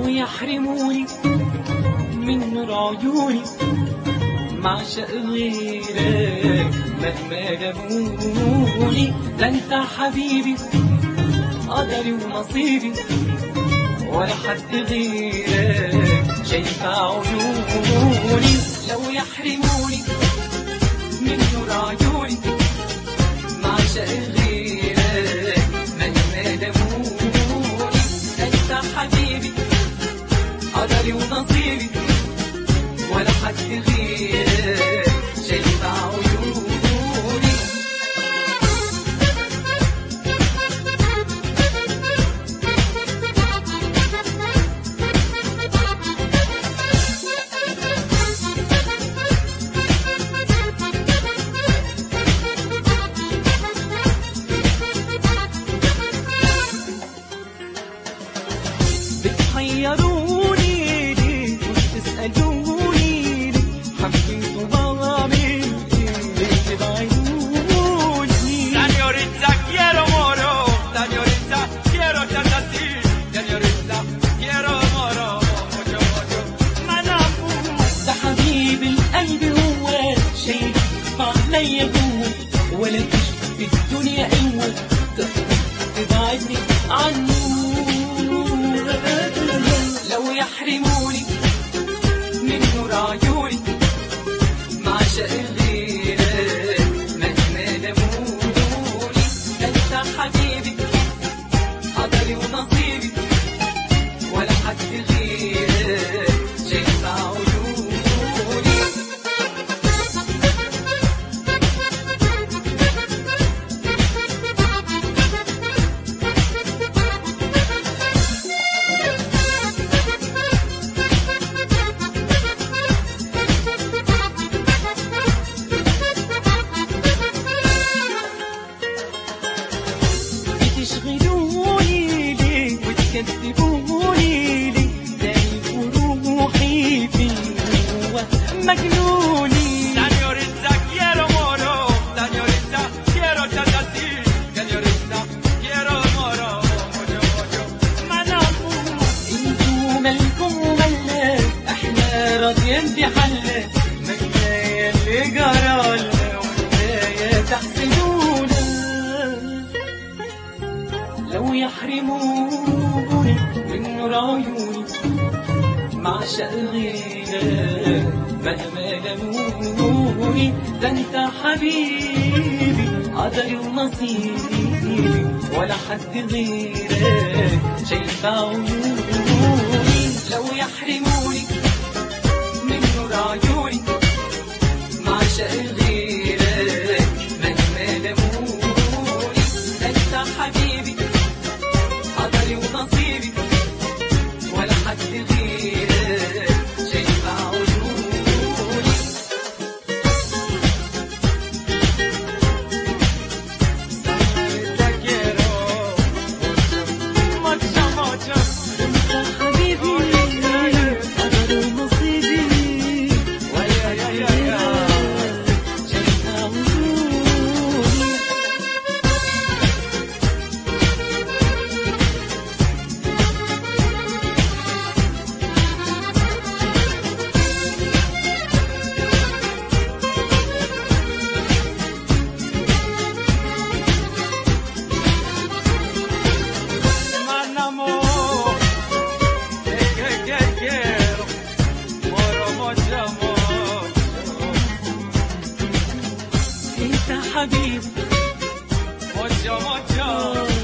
لو يحرموني من نور عيوني معشق غيرك مهما جابوني ده انت حبيبي قدري ونصيبي ولا حد غيرك شايف عيوني لو يحرموني من نور عيوني معشق غيرك مهما جابوني ده انت حبيبي قدري ونصيبي ولا حد غيرك شايف عيوني بتحيروني ليه مش تسألوني ليه حبيت بعمل ايه تبعدوني Señorita, quiero moro. Señorita, quiero chachací. Señorita, quiero moro. Mucho, mucho. منعفوس ده حبيب القلب هو شايف عليا جوه ولا فيش في الدنيا قوة تقدر تبعدني عنه لو يحرموني من نور عيوني معشق غيرك مهما لموني ده انت حبيبي قدري ونصيبي ولا حد غيرك شايف عيوني بتشغلوني ليه وتكذبوني ليه دايب روحي في هو مجنوني Señorita, quiero moro. Señorita, quiero chachací. Señorita, quiero moro. Mucho, mucho. منعفوس انتوا مالكم وملا احنا راضيين بحلا ما كفايه اللي جرالنا وكفايه تحسدونا لو يحرموني من نور عيوني معشق غيرك مهما لموني ده انت حبيبي قدري ونصيبي ولا حد غيرك شايف عيوني لو يحرموني من نور عيوني معشق غيرك مهما لموني ده انت حبيبي قدري ونصيبي ولا حد غيرك شايف عيوني Te quiero. Mucho, mucho. انت حبيبي قدري ونصيبي Ay, ay, ay, ay, ay. شايف عيوني Man amor, que, que, que quiero, moro, mucho, mucho, انت حبيبي mucho, mucho.